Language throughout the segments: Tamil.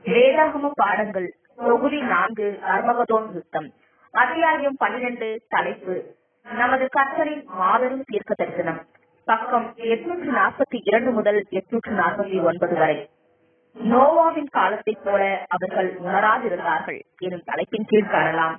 வேதாகம பாடங்கள் தொகுதி நான்கு அர்மகதோன் யுத்தம் அத்தியாயம் பன்னிரண்டு தலைப்பு நமது கர்த்தரின் மாபெரும் தீர்க்க தரிசனம் பக்கம் எட்நூற்று நாற்பத்தி இரண்டு முதல் எட்நூற்று நாற்பத்தி ஒன்பது வரை நோவாவின் காலத்தைப் போல அவர்கள் உணராதிருந்தார்கள் எனும் தலைப்பின் கீழ் காணலாம்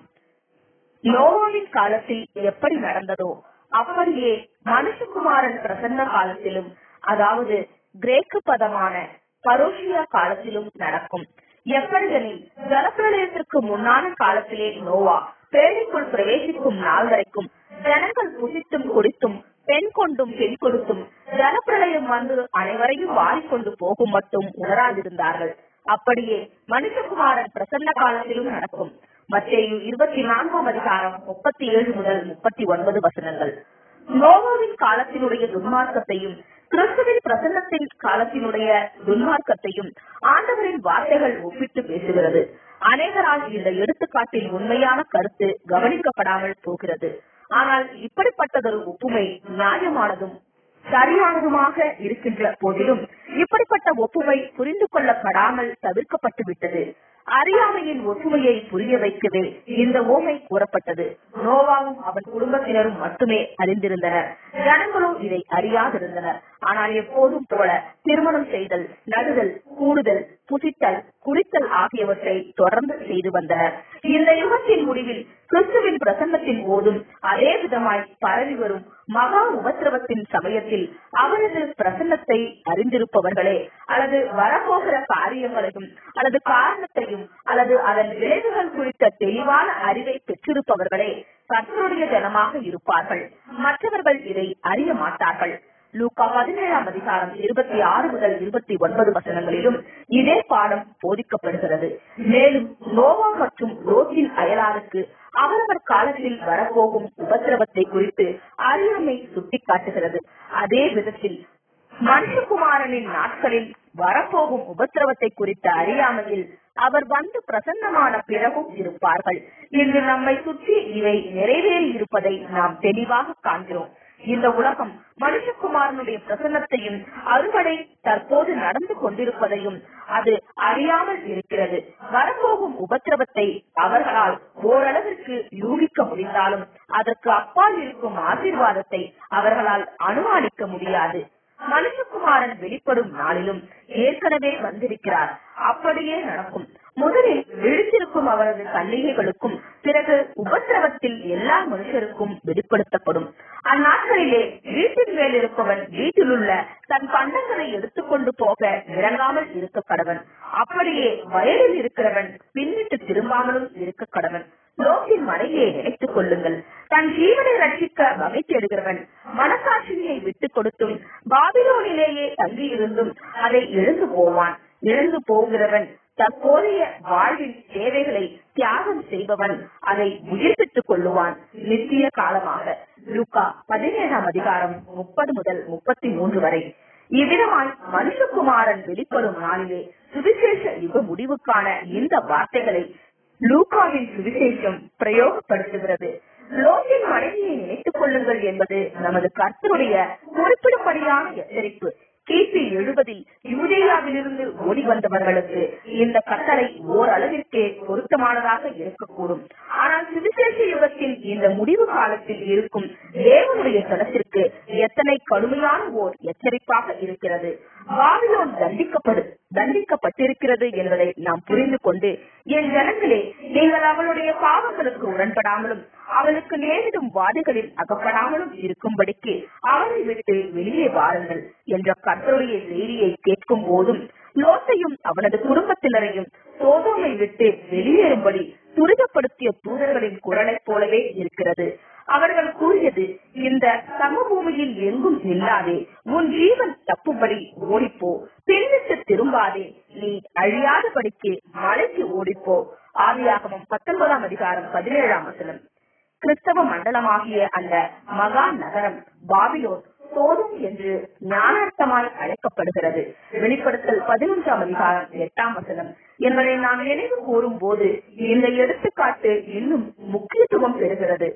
நோவாவின் காலத்தில் எப்படி நடந்ததோ அப்படியே மனுஷகுமாரன் பிரசன்ன காலத்திலும் அதாவது கிரேக்க பதமான பரோஷியா காலத்திலும் நடக்கும் எப்படியெனில் ஜலப்பிரளயத்திற்கு முன்னான காலத்திலே நோவா பேழைக்குள் பிரவேசிக்கும் நாள் வரைக்கும் ஜனங்கள் புசித்தும் குடித்தும் பெண் கொண்டும் பெண் கொடுத்தும் ஜலப்பிரளயம் வந்து அனைவரையும் வாரிக்கொண்டு போகும் மட்டும் உணராதிருந்தார்கள் அப்படியே மனுஷகுமாரன் பிரசன்ன காலத்திலும் நடக்கும் மத்தேயு இருபத்தி நான்காம் அதிகாரம் முப்பத்தி ஏழு முதல் முப்பத்தி ஒன்பது வசனங்கள் நோவாவின் காலத்தினுடைய துன்மார்க்கத்தையும் கிறிஸ்துவின் பிரசன்னத்தின் காலத்தினுடைய துன்மார்க்கத்தையும் ஆண்டவரின் வார்த்தைகள் ஒப்பிட்டு பேசுகிறது அநேகரால் இந்த எடுத்துக்காட்டில் உண்மையான கருத்து கவனிக்கப்படாமல் போகிறது ஆனால் இப்படிப்பட்டதொரு ஒப்புமை நியாயமானதும் சரியானதுமாக இருக்கின்ற போதிலும் இப்படிப்பட்ட ஒப்புமை புரிந்து கொள்ளப்படாமல் தவிர்க்கப்பட்டு விட்டது அறியாமையின் ஒற்றுமையை புரிய வைக்கவே இந்த ஓமை கூறப்பட்டது நோவாவும் அவன் குடும்பத்தினரும் மட்டுமே அறிந்திருந்தனர் ஜனங்களும் இதை அறியாதிருந்தனர் ஆனால் எப்போதும் போல திருமணம் செய்தல் நடுதல் கூடுதல் புசித்தல் குடித்தல் ஆகியவற்றை தொடர்ந்து செய்து வந்தனர் இந்த யுகத்தின் முடிவில் கிறிஸ்துவின் பிரசன்னத்தின் போதும் அதே விதமாய் பரவி வரும் மகா உபத்திரவத்தின் சமயத்தில் அவரது பிரசன்னத்தை அறிந்திருப்பவர்களே அல்லது வரப்போகிற காரியங்களையும் அல்லது காரணத்தையும் அல்லது அதன் விளைவுகள் குறித்த தெளிவான அறிவை பெற்றிருப்பவர்களே கர்த்தருடைய ஜனமாக இருப்பார்கள் மற்றவர்கள் இதை அறிய மாட்டார்கள் லூக்கா பதினேழாம் அதிகாரம் இருபத்தி ஆறு முதல் இருபத்தி ஒன்பது வசனங்களிலும் இதே பாடம் போதிக்கப்படுகிறது மேலும் நோவா மற்றும் லோத்தின் அயலாருக்கு அவரவர் காலத்தில் வரப்போகும் உபத்திரவத்தை குறித்து அறியாமை சுட்டிக்காட்டுகிறது அதே விதத்தில் மனுஷகுமாரனின் நாட்களில் வரப்போகும் உபத்திரவத்தை குறித்த அறியாமையில் அவர் வந்து பிரசன்னமான பிறகும் இருப்பார்கள் இன்று நம்மை சுற்றி இவை நிறைவேறி இருப்பதை நாம் தெளிவாக காண்கிறோம் இந்த உலகம் மனுஷகுமாரனுடைய பிரசன்னத்தையும் அறுவடை தற்போது நடந்து கொண்டிருப்பதையும் அது அறியாமல் இருக்கிறது வரப்போகும் உபத்திரவத்தை அவர்களால் ஓரளவிற்கு யூகிக்க முடிந்தாலும் அதற்கு அப்பால் இருக்கும் ஆசீர்வாதத்தை அவர்களால் அனுமானிக்க முடியாது மனுஷகுமாரன் வெளிப்படும் நாளிலும் ஏற்கனவே வந்திருக்கிறார் அப்படியே நடக்கும் முதலில் விழித்திருக்கும் அவரது கன்னிகைகளுக்கும் பிறகு உபத்திரவத்தில் எல்லா மனுஷருக்கும் வெளிப்படுத்தப்படும் அந்நாட்களிலே வீட்டின் மேல் இருப்பவன் வீட்டில் உள்ள தன் பண்டங்களை எடுத்துக்கொண்டு போக இறங்காமல் இருக்க கடவன் அப்படியே வயலில் இருக்கிறவன் பின்னிட்டு திரும்பாமலும் இருக்க கடவன் லோக்கின் மனைவியை நினைத்துக் கொள்ளுங்கள் தன் ஜீவனை ரட்சிக்க வகை தேடுகிறவன் மனசாட்சியை விட்டுக் கொடுத்தும் பாபிலோனிலேயே தங்கியிருந்தும் அதை எழுந்து போவான் இழந்து போகிறவன் தற்போதைய வாழ்வின் தேவைகளை தியாகம் செய்பவன் அதை உயிர்ப்பித்துக் கொள்ளுவான் நித்திய காலமாக லுக்கா பதினேழாம் அதிகாரம் முப்பது முதல் முப்பத்தி மூன்று வரை இவ்விதமாய் மனுஷகுமாரன் வெளிப்படும் நாளிலே சுவிசேஷ யுக முடிவுக்கான இந்த வார்த்தைகளை லூகாவின் சுவிசேஷம் பிரயோகப்படுத்துகிறது லோக்கின் மனைவியை நினைத்துக் கொள்ளுங்கள் என்பது நமது கர்த்தருடைய குறிப்பிடும்படியான எச்சரிப்பு கிபி எழுபதில் யூதேயாவிலிருந்து ஓடி வந்தவர்களுக்கு இந்த கட்டளை ஓரளவிற்கே பொருத்தமானதாக இருக்கக்கூடும் ஆனால் சுவிசேஷ யுகத்தில் இந்த முடிவு காலத்தில் இருக்கும் தேவனுடைய தளத்திற்கு எத்தனை கடுமையான ஓர் எச்சரிப்பாக இருக்கிறது பாபிலோன் தண்டிக்கப்படு தண்டிக்கப்பட்டிருக்கிறது என்பதை நாம் புரிந்து கொண்டு என் ஜனங்களே நீங்கள் அவளுடைய பாவங்களுக்கு உடன்படாமலும் அவளுக்கு நேரிடும் வாதிகளில் அகப்படாமலும் இருக்கும்படிக்கு அவரை விட்டு வெளியே வாருங்கள் என்ற கர்த்தருடைய செய்தியை கேட்கும் போதும் லோத்தையும் அவனது குடும்பத்தினரையும் சோதோமை விட்டு வெளியேறும்படி துரிதப்படுத்திய தூதர்களின் குரலைப் போலவே இருக்கிறது அவர்கள் கூறியது இந்த சமபூமியில் எங்கும் நில்லாதே உன் ஜீவன் தப்பும்படி ஓடிப்போ பின்னிட்டு திரும்பாதே நீ அழியாதபடிக்கு மலைக்கு ஓடிப்போ ஆதியாகமம் பத்தொன்பதாம் அதிகாரம் பதினேழாம் வசனம் கிறிஸ்தவ மண்டலமாகிய அந்த மகா நகரம் பாபிலோன் சோதம் என்று ஞானார்த்தமாய் அழைக்கப்படுகிறது வெளிப்படுத்தல் பதினொன்றாம் அதிகாரம் எட்டாம் வசனம் என்பதை நாம் நினைவு கூறும் போது இந்த எடுத்துக்காட்டு இன்னும் முக்கியத்துவம் பெறுகிறது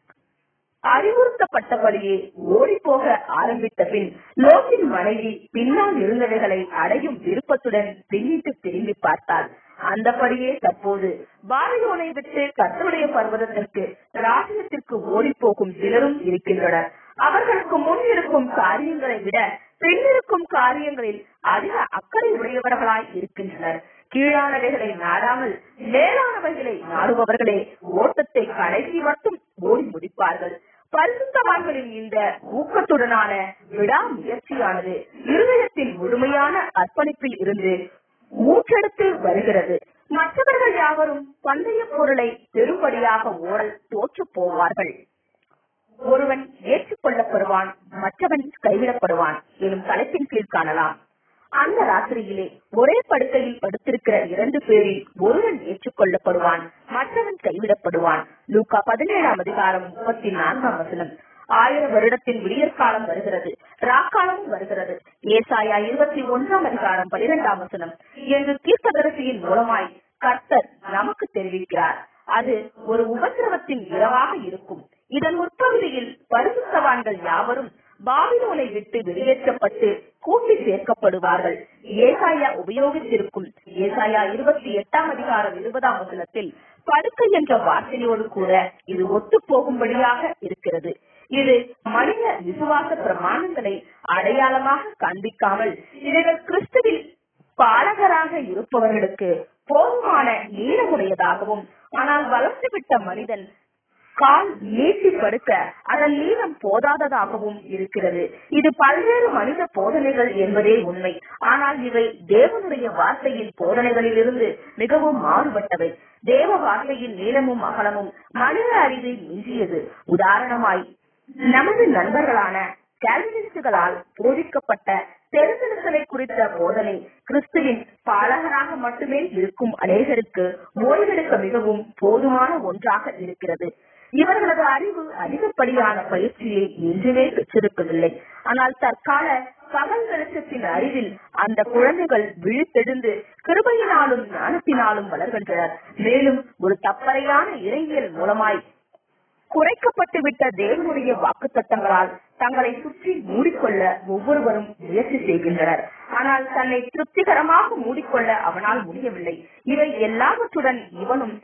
அறிவுறுத்தப்பட்டபடியே ஓடி போக ஆரம்பித்த பின் லோக்கின் மனைவி பின்னால் இருந்தவைகளை அடையும் விருப்பத்துடன் பின்னிட்டு திரும்பி பார்த்தாள் அந்தபடியே தற்போது பாபிலோனை விட்டு கர்த்தருடைய பர்வதத்திற்கு ராஜ்யத்திற்கு ஓடி போகும் சிலரும் இருக்கின்றனர் அவர்களுக்கு முன் இருக்கும் காரியங்களை விட பின்னிருக்கும் காரியங்களில் அதிக அக்கறை உடையவர்களாய் இருக்கின்றனர் கீழானவைகளை நாடாமல் மேலானவைகளை நாடுபவர்களே ஓட்டத்தை கடைசி மட்டும் ஓடி முடிப்பார்கள் பரிசுத்தவான்களின் இந்த ஊக்கத்துடனான விடாமுயற்சியானது இருதயத்தின் முழுமையான அர்ப்பணிப்பில் இருந்து ஊற்றெடுத்து வருகிறது மற்றவர்கள் யாவரும் பந்தய பொருளை பெரும்படியாக ஓடல் தோற்று போவார்கள் ஒருவன் ஏற்றுக்கொள்ளப்படுவான் மற்றவன் கைவிடப்படுவான் எனும் தலைப்பின் கீழ் காணலாம் அந்த ராத்திரியிலே ஒரே படுக்கையில் படுத்திருக்கிற இரண்டு பேரில் ஒருவன் ஏற்றுக்கொள்ளப்படுவான் மற்றவன் கைவிடப்படுவான் லூக்கா பதினேழாம் அதிகாரம் முப்பத்தி நான்காம் வசனம் ஆயிரம் வருடத்தின் விடியற்காலம் வருகிறது ராக்காலமும் வருகிறது ஏசாயா இருபத்தி ஒன்றாம் அதிகாரம் பனிரெண்டாம் வசனம் என்று தீர்க்கதரிசியின் மூலமாய் கர்த்தர் நமக்கு தெரிவிக்கிறார் அது ஒரு உபத்திரவத்தின் இரவாக இருக்கும் இதன் முற்பகுதியில் பரிசுத்தவான்கள் யாவரும் பாபிலோனை விட்டு வெளியேற்றப்பட்டு கூட்டி சேர்க்கப்படுவார்கள் ஏசாயா உபயோகித்திருக்கும் ஏசாயா இருபத்தி எட்டாம் அதிகாரம் இருபதாம் வசனத்தில் படுக்கை என்ற வார்த்தையோடு கூட இது ஒத்து போகும்படியாக இருக்கிறது இது மனித விசுவாச பிரமாணங்களை அடையாளமாக காண்பிக்காமல் இவர்கள் கிறிஸ்துவில் பாலகராக இருப்பவர்களுக்கு போதுமான நீளமுடையதாகவும் ஆனால் வளர்ந்துவிட்ட மனிதன் கால் நீட்டி படுக்க அதன் நீளம் போதாததாகவும் இருக்கிறது இது பல்வேறு மனித போதனைகள் என்பதே உண்மை ஆனால் இவை தேவனுடைய வார்த்தையின் போதனைகளில் இருந்து மிகவும் மாறுபட்டவை தேவ வார்த்தையின் நீளமும் அகலமும் மனித அறிவை மிஞ்சியது உதாரணமாய் நமது நண்பர்களான கால்வினிஸ்டுகளால் போதிக்கப்பட்ட தெரிந்தெடுத்தலை குறித்த போதனை கிறிஸ்துவின் பாலகராக மட்டுமே இருக்கும் அநேகருக்கு ஓய்வெடுக்க மிகவும் போதுமான ஒன்றாக இருக்கிறது இவர்களது அறிவு அதிகப்படியான பயிற்சியை என்றுமே பெற்றிருக்கவில்லை ஆனால் தற்கால பகல் வெளிச்சத்தின் அறிவில் அந்த குழந்தைகள் விழித்தெழுந்து கிருபையினாலும் ஞானத்தினாலும் வளர்கின்றனர் மேலும் ஒரு தப்பறையான இறையியல் மூலமாய் குறைக்கப்பட்டு விட்ட தேவனுடைய வாக்கு தத்தங்களால் தங்களை சுற்றி மூடிக்கொள்ள ஒவ்வொருவரும் முயற்சி செய்கின்றனர் ஆனால் தன்னை திருப்திகரமாக மூடிக்கொள்ள அவனால் முடியவில்லை இவை எல்லாவற்றுடன் இவனும்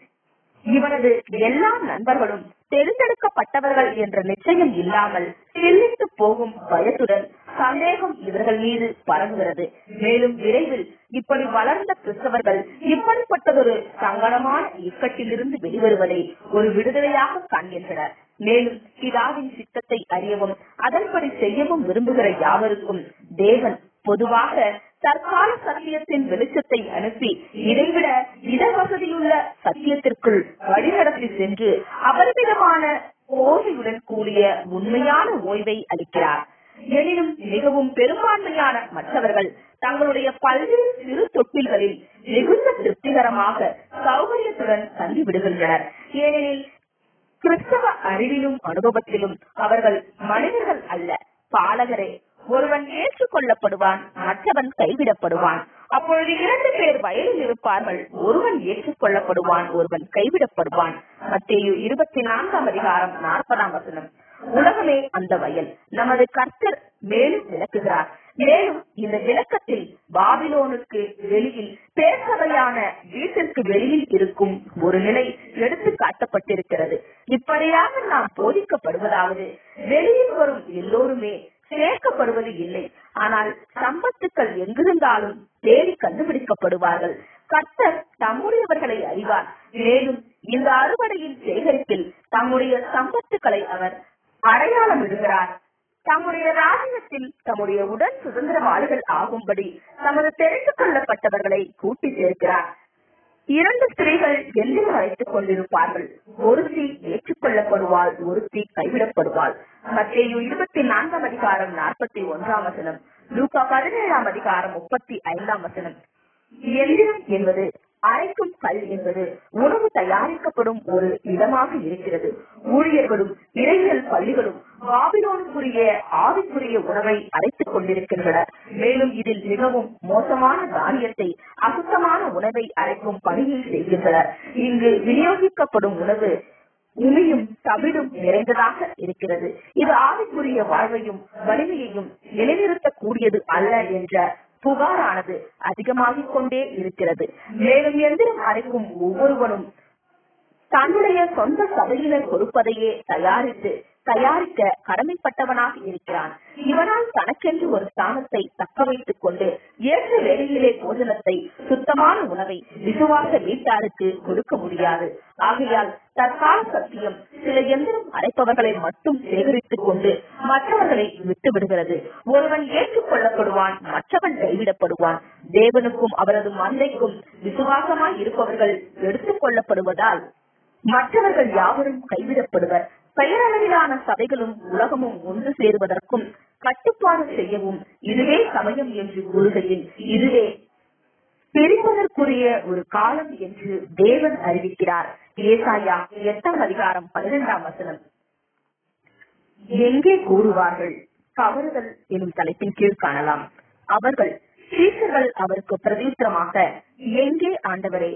இவனது எல்லா நண்பர்களும் தேர்ந்தெடுக்கப்பட்டவர்கள் என்ற நிச்சயம் இல்லாமல் சில்லித்து போகும் பயத்துடன் சந்தேகம் இவர்கள் மீது பரவுகிறது மேலும் விரைவில் இப்படி வளர்ந்த கிறிஸ்தவர்கள் இப்படிப்பட்டதொரு சங்கடமான இக்கட்டிலிருந்து வெளிவருவதை ஒரு விடுதலையாக காண்கின்றனர் மேலும் பிதாவின் சித்தத்தை அறியவும் அதன்படி செய்யவும் விரும்புகிற யாவருக்கும் தேவன் பொதுவாக தற்கால சத்தியத்தின் வெளிச்சத்தை அனுப்பி இதைவிட இடவசதியுள்ள சத்தியத்திற்குள் வழிநடத்தி சென்று அபரிமிதமான ஓய்வுடன் கூடிய உண்மையான ஓய்வை அளிக்கிறார் எனினும் மிகவும் பெரும்பான்மையான மற்றவர்கள் தங்களுடைய பல்வேறு சிறு தொட்டில்களில் மிகுந்த திருப்திகரமாக சௌகரியத்துடன் தங்கிவிடுகின்றனர் ஏனெனில் கிறிஸ்தவ அறிவிலும் அனுபவத்திலும் அவர்கள் மனிதர்கள் அல்ல பாலகரே ஒருவன் ஏற்றுக்கொள்ளப்படுவான் மற்றவன் கைவிடப்படுவான் அப்பொழுது இரண்டு பேர் வயலில் இருப்பார்கள் ஒருவன் ஏற்றுக்கொள்ளப்படுவான் ஒருவன் கைவிடப்படுவான் மத்தேயு இருபத்தி நான்காம் அதிகாரம் நாற்பதாம் வசனம் உலகமே அந்த வயல் நமது கர்த்தர் மேலும் விளக்குகிறார் மேலும் இந்த விளக்கத்தில் பாபிலோனுக்கு வெளியில் பேசவையான வீட்டிற்கு வெளியில் இருக்கும் ஒரு நிலை எடுத்து காட்டப்பட்டிருக்கிறது இப்படியாக நாம் போதிக்கப்படுவதாவது வெளியில் வரும் எல்லோருமே சேர்க்கப்படுவது இல்லை ஆனால் சம்பத்துக்கள் எங்கிருந்தாலும் தேடி கண்டுபிடிக்கப்படுவார்கள் கர்த்தர் தம்முடையவர்களை அறிவார் மேலும் இந்த அறுவடையின் சேகரிப்பில் தம்முடைய சம்பத்துக்களை அவர் அடையாளம் இடுகிறார் தம்முடைய ராஜ்யத்தில் தம்முடைய உடன் சுதந்திரவாளிகள் ஆகும்படி தமது தெரிந்து கொள்ளப்பட்டவர்களை கூட்டி சேர்க்கிறார் இரண்டு ஸ்திரீகள் எல்லில் வைத்துக் கொண்டிருப்பார்கள் ஒருத்தி ஏற்றுக்கொள்ளப்படுவாள் ஒருத்தி கைவிடப்படுவாள் மத்தேயு இருபத்தி நான்காம் அதிகாரம் நாற்பத்தி ஒன்றாம் வசனம் லூக்கா பதினேழாம் அதிகாரம் முப்பத்தி ஐந்தாம் வசனம் எந்திரம் என்பது அரைக்கும் கல் என்பது உணவு தயாரிக்கப்படும் ஒரு இடமாக இருக்கிறது ஊழியர்களும் இறையியல் பள்ளிகளும் பாபிலோனுக்குரிய ஆவிக்குரிய உணவை அரைத்துக் கொண்டிருக்கின்றனர் மேலும் இதில் மிகவும் மோசமான தானியத்தை அசுத்தமான உணவை அரைக்கும் பணியை செய்கின்றனர் இங்கு விநியோகிக்கப்படும் உணவு உமியும் தவிடும் நிறைந்ததாக இருக்கிறது இது ஆவிக்குரிய வாழ்வையும் வலிமையையும் நிலைநிறுத்தக்கூடியது அல்ல என்ற புகாரானது அதிகமாகிக் கொண்டே இருக்கிறது மேலும் எந்திரம் அரைக்கும் ஒவ்வொருவனும் தன்னுடைய சொந்த சபையினர் கொடுப்பதையே தயாரித்து தயாரிக்க கடமைப்பட்டவனாக இருக்கிறான் இவனால் தனக்கென்று ஒரு ஸ்தானத்தை தக்க வைத்துக் கொண்டு ஏற்ற வேளையிலே போஜனத்தை சுத்தமான உணவை விசுவாச வீட்டாருக்கு கொடுக்க முடியாது ஆகையால் தற்கால சத்தியம் சில எந்திரம் அரைப்பவர்களை மட்டும் சேகரித்துக் கொண்டு மற்றவர்களை விட்டு விடுகிறது ஒருவன் ஏற்றுக்கொள்ளப்படுவான் மற்றவன் கைவிடப்படுவான் தேவனுக்கும் அவரது மந்தைக்கும் விசுவாசமாய் இருப்பவர்கள் எடுத்துக் கொள்ளப்படுவதால் மற்றவர்கள் யாவரும் கைவிடப்படுவர் பெயரளவிலான சபைகளும் உலகமும் ஒன்று சேருவதற்கும் கட்டுப்பாடு செய்யவும் இதுவே சமயம் என்று கூறுகையில் இதுவே பிரிப்பதற்குரிய ஒரு காலம் என்று தேவன் அறிவிக்கிறார் ஏசாயா எட்டாம் அதிகாரம் பன்னிரெண்டாம் வசனம் எங்கே கூறுவார்கள் கவறுதல் எனும் தலைப்பின் கீழ் காணலாம் அவர்கள் சீசர்கள் அவருக்கு பிரதித்திரமாக எங்கே ஆண்டவரே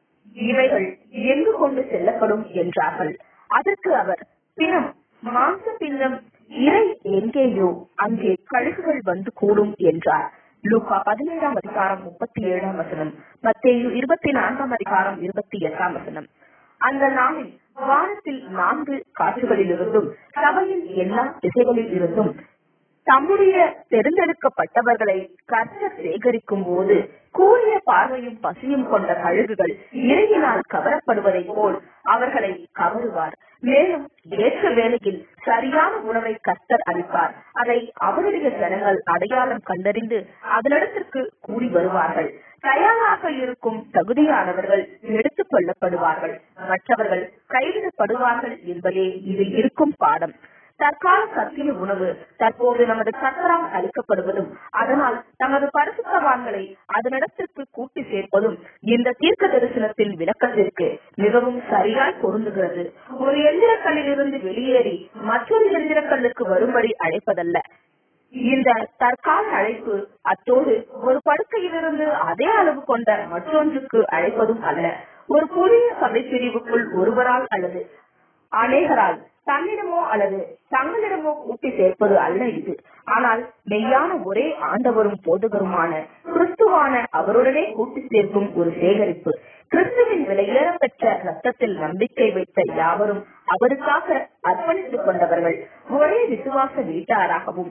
இவைகள் எங்கு கொண்டு செல்லப்படும் என்றார்கள் அதற்கு அவர் பிணம் மாംസ பின்னம் இறை எங்கேயோ அங்கே கழுகுகள் வந்து கூடும் என்றார் லூகா பதினேழாம் அதிகாரம் முப்பத்தி ஏழாம் வசனம் மத்தேயு இருபத்தி நான்காம் அதிகாரம் இருபத்தி எட்டாம் வசனம் அந்த நாளில் வானத்தில் நான்கு காற்றுகளிலிருந்தும் சபையின் எல்லா திசைகளில் இருந்தும் தம்முடைய தேர்ந்தெடுக்கப்பட்டவர்களை கர்த்தர் சேகரிக்கும் போது கூறிய பார்வையும் பசியும் கொண்ட கழுகுகள் இறையினால் கவரப்படுவதைப் போல் அவர்களை கவருவார் மேலும் ஏற்ற வேளையில் சரியான உணவை கர்த்தர் அளிப்பார் அதை அவருடைய ஜனங்கள் அடையாளம் கண்டறிந்து அதனிடத்திற்கு கூடி வருவார்கள் தயாராக இருக்கும் தகுதியானவர்கள் எடுத்துக் கொள்ளப்படுவார்கள் மற்றவர்கள் கைவிடப்படுவார்கள் என்பதே இதில் இருக்கும் பாடம் தற்கால சத்திய உணவு தற்போது நமது கத்தரால் அளிக்கப்படுவதும் அதனால் நமது பரிசுத்தவான்களை அதனிடத்திற்கு கூட்டி சேர்ப்பதும் இந்த தீர்க்க தரிசனத்தின் விளக்கத்திற்கு மிகவும் சரியாய் பொருந்துகிறது ஒரு எந்திரக்கல்லில் இருந்து வெளியேறி மற்றொரு எந்திரக்கல்லுக்கு வரும்படி அழைப்பதல்ல இந்த தற்கால அழைப்பு அத்தோடு ஒரு படுக்கையிலிருந்து அதே அளவு கொண்ட மற்றொன்றுக்கு அழைப்பதும் அல்ல ஒரு புதிய சபை பிரிவுக்குள் ஒருவரால் அல்லது அநேகரால் தன்னிடமோ அல்லது தங்களிடமோ கூட்டி சேர்ப்பது அல்ல இது ஆனால் மெய்யான ஒரே ஆண்டவரும் போதகருமான கிறிஸ்துவான அவருடனே கூட்டி சேர்க்கும் ஒரு சேகரிப்பு கிறிஸ்துவின் விலையேற பெற்ற ரத்தத்தில் நம்பிக்கை வைத்த யாவரும் அவருக்காக அர்ப்பணித்துக் கொண்டவர்கள் ஒரே விசுவாச வீட்டாராகவும்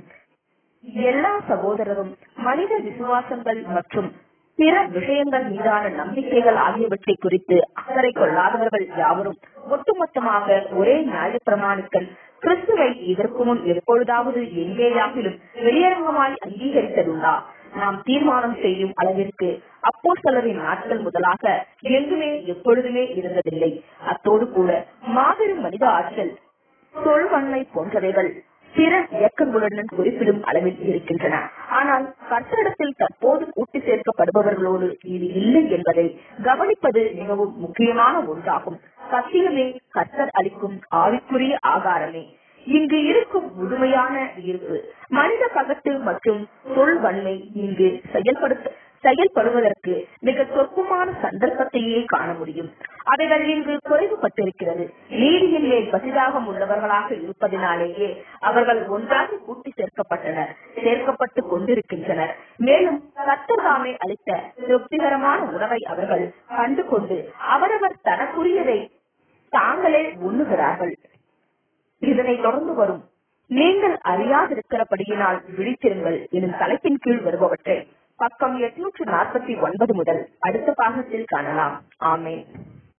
எல்லா சகோதரரும் மனித விசுவாசங்கள் மற்றும் பிற விஷயங்கள் மீதான நம்பிக்கைகள் ஆகியவற்றை குறித்து அக்கறை கொள்ளாதவர்கள் யாவரும் ஒட்டுமொத்தமாக ஒரே நியாய பிரமாணிக்கல் கிறிஸ்துவை இதற்கு முன் எப்பொழுதாவது எங்கேயாகிலும் வெளியரங்கமாய் அங்கீகரித்ததுண்டா நாம் தீர்மானம் செய்யும் அளவிற்கு அப்போ சிலரின் நாட்கள் முதலாக எங்குமே எப்பொழுதுமே இருந்ததில்லை அத்தோடு கூட மாபெரும் மனித ஆற்றல் சொல்வன்மை போன்றவைகள் பிற இயக்கங்களுடன் குறிப்பிடும் அளவில் இருக்கின்றன ஆனால் கர்த்தரிடத்தில் தற்போது கூட்டி சேர்க்கப்படுபவர்களோடு இது இல்லை என்பதை கவனிப்பது மிகவும் முக்கியமான ஒன்றாகும் சத்தியமே கர்த்தர் அளிக்கும் ஆவிக்குரிய ஆகாரமே இங்கு இருக்கும் முழுமையான இருப்பு மனித பகட்டு மற்றும் சொல்வன்மை இங்கு செயல்படுத்த செயல்படுவதற்கு மிக சொற்பமான சந்தர்ப்பத்தையே காண முடியும் அவைகள் இங்கு குறைவுபட்டிருக்கிறது நீதியின் மேல் பசிதாகம் உள்ளவர்களாக இருப்பதினாலேயே அவர்கள் ஒன்றாக கூட்டி சேர்க்கப்பட்டனர் சேர்க்கப்பட்டுக் கொண்டிருக்கின்றனர் மேலும் கத்ததாமே அளித்த திருப்திகரமான உணவை அவர்கள் கண்டு கொண்டு அவரவர் தனக்குரியதை தாங்களே உண்ணுகிறார்கள் இதனை தொடர்ந்து வரும் நீங்கள் அறியாதிருக்கிறபடியினால் விழித்திருங்கள் எனும் தலைப்பின் கீழ் வருபவற்றை பக்கம் எட்நூற்று நாற்பத்தி ஒன்பது முதல் அடுத்த பாகத்தில் காணலாம் ஆமேன்